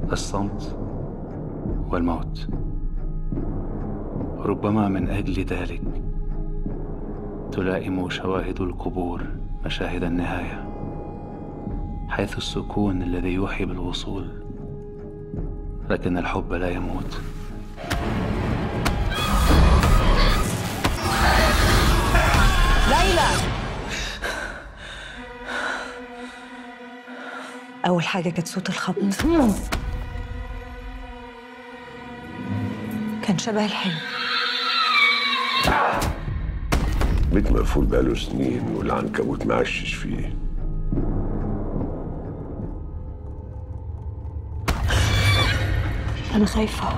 الصمت والموت ربما من أجل ذلك تلائم شواهد القبور مشاهد النهاية حيث السكون الذي يوحي بالوصول لكن الحب لا يموت ليلى أول حاجة كانت صوت الخبط كان شبه الحلم بيت مقفول بقاله سنين والعنكبوت معشش فيه أنا خايفة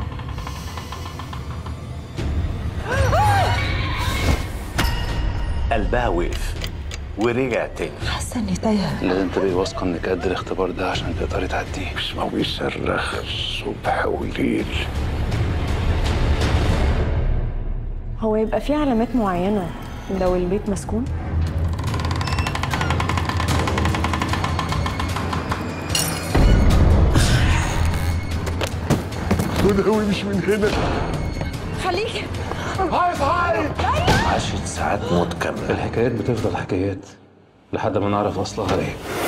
قلبها وقف ورجع تاني حاسة إني تايهة لازم تبقي واثقة إنك قد الاختبار ده عشان تقدري تعديه اسمه بيصرخ الصبح وليل هو يبقى في علامات معينة لو البيت مسكون خدها وامشي من هنا خليك عشرة ساعات موت كاملة الحكايات بتفضل حكايات لحد ما نعرف أصلها إيه